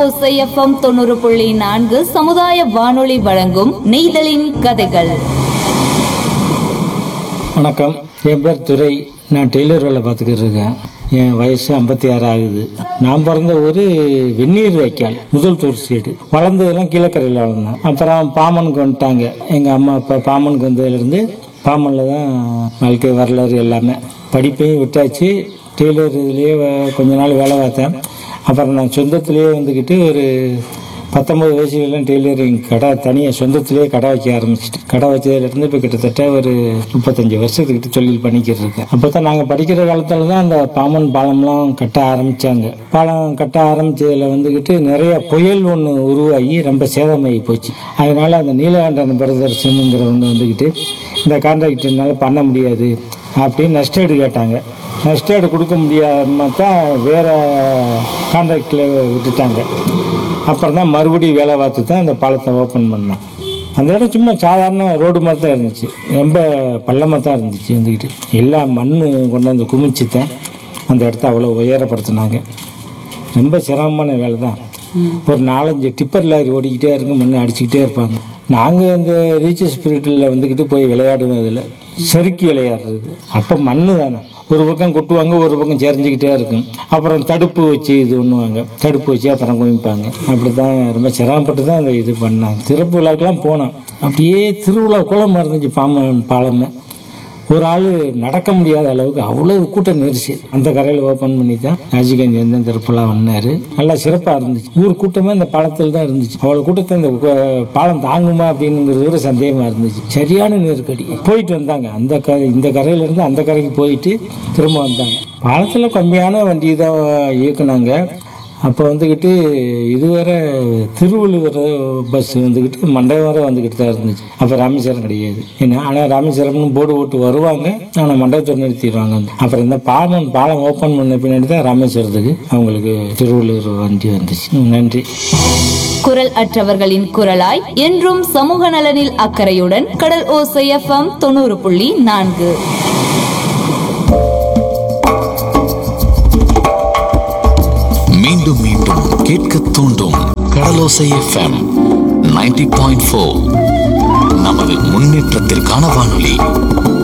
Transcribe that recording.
ஓசை எஃப்எம் தொண்ணூறு புள்ளி நான்கு சமுதாய வானொலி வழங்கும் நெய்தலின் கதைகள் வணக்கம் என் பேர் துரை நான் டெய்லர் வேலை பார்த்துக்கிட்டு இருக்கேன் என் வயசு ஐம்பத்தி ஆறு ஆகுது நான் பிறந்த ஊர் வெந்நீர் வைக்கால் முதல் தூர் சைடு வளர்ந்ததெல்லாம் கீழக்கரையில் வளர்ந்தேன் அப்புறம் பாமனுக்கு வந்துட்டாங்க எங்கள் அம்மா அப்பா பாமனுக்கு வந்ததுலேருந்து பாமனில் தான் வாழ்க்கை வரலாறு எல்லாமே படிப்பையும் விட்டாச்சு டெய்லர் இதுலேயே வ- கொஞ்ச நாள் வேலை பார்த்தேன் அப்புறம் நான் சொந்தத்திலேயே வந்துக்கிட்டு ஒரு பத்தொம்பது வயசுலலாம் டெய்லரிங் கடை தனியாக சொந்தத்திலேயே கடை வைக்க ஆரம்பிச்சிட்டேன் கடை வச்சதுலேருந்து இப்போ கிட்டத்தட்ட ஒரு முப்பத்தஞ்சு வருஷத்துக்கிட்ட தொழில் பண்ணிக்கிட்டு இருக்கேன் அப்போ தான் நாங்கள் படிக்கிற காலத்தில் தான் அந்த பாமன் பாலம்லாம் கட்ட ஆரம்பித்தாங்க பாலம் கட்ட ஆரம்பித்ததில் வந்துக்கிட்டு நிறைய புயல் ஒன்று உருவாகி ரொம்ப சேதமாகி போச்சு அதனால் அந்த நீலகண்டன் பிரதர்சனுங்கிறவங்க வந்துக்கிட்டு இந்த கான்ட்ராக்டர்னால பண்ண முடியாது அப்படின்னு நஷ்டஈடு கேட்டாங்க நஷ்டஈடு கொடுக்க முடியாம தான் வேறு கான்ட்ராக்டில் விட்டுட்டாங்க அப்புறம் தான் மறுபடியும் வேலை பார்த்து தான் அந்த பாலத்தை ஓப்பன் பண்ணோம் அந்த இடம் சும்மா சாதாரண ரோடு மாதிரி தான் இருந்துச்சு ரொம்ப பள்ளமாக தான் இருந்துச்சு வந்துக்கிட்டு எல்லா மண் கொண்டாந்து குமிச்சு தான் அந்த இடத்த அவ்வளோ உயரப்படுத்தினாங்க ரொம்ப சிரமமான வேலை தான் ஒரு நாலஞ்சு டிப்பர் லாரி ஓடிக்கிட்டே இருக்கும் மண் அடிச்சுக்கிட்டே இருப்பாங்க நாங்கள் இந்த ரீச் ஸ்பிரிட்டில் வந்துக்கிட்டு போய் விளையாடுவோம் அதில் செருக்கி விளையாடுறது அப்போ மண் தானே ஒரு பக்கம் கொட்டுவாங்க ஒரு பக்கம் செறிஞ்சிக்கிட்டே இருக்கும் அப்புறம் தடுப்பு வச்சு இது பண்ணுவாங்க தடுப்பு வச்சு அப்புறம் குமிப்பாங்க அப்படி தான் ரொம்ப சிரமப்பட்டு தான் அந்த இது பண்ணாங்க திறப்பு விழாக்கெல்லாம் போனோம் அப்படியே திருவிழா குளமாக இருந்துச்சு பாம்பன் பாலமே ஒரு ஆள் நடக்க முடியாத அளவுக்கு அவ்வளவு கூட்ட நெரிசல் அந்த கரையில் ஓப்பன் பண்ணி தான் ராஜீவ்காந்தி வந்து அந்த திருப்பலாம் வந்தாரு நல்லா சிறப்பாக இருந்துச்சு ஊர் கூட்டமே அந்த பாலத்தில் தான் இருந்துச்சு அவ்வளோ கூட்டத்தை இந்த கு- பாலம் தாங்குமா அப்படிங்கிறது ஒரு சந்தேகமாக இருந்துச்சு சரியான நெருக்கடி போயிட்டு வந்தாங்க அந்த கரை இந்த கரையில இருந்து அந்த கரைக்கு போயிட்டு திரும்ப வந்தாங்க பாலத்தில் கம்மியான வண்டி தான் இயக்குனாங்க அப்போ வந்துக்கிட்டு இதுவரை திருவள்ளுவர் பஸ் வந்துக்கிட்டு மண்டபம் வரை வந்துக்கிட்டு தான் இருந்துச்சு அப்போ ராமேஸ்வரம் கிடையாது ஏன்னா ஆனால் ராமேஸ்வரம்னு போர்டு போட்டு வருவாங்க ஆனால் மண்டபத்தை நிறுத்திடுவாங்க அப்புறம் இந்த பாலம் பாலம் ஓப்பன் பண்ண பின்னாடி தான் ராமேஸ்வரத்துக்கு அவங்களுக்கு திருவள்ளுவர் வண்டி வந்துச்சு ம், நன்றி குரல் அற்றவர்களின் குரலாய் என்றும் சமூக நலனில் அக்கறையுடன் கடல் ஓசை எஃப்எம் தொண்ணூறு புள்ளி நான்கு மீண்டும் மீண்டும் கேட்க தூண்டும் கடலோசை எஃப்எம் 90.4 பாயிண்ட் நமது முன்னேற்றத்திற்கான வானொலி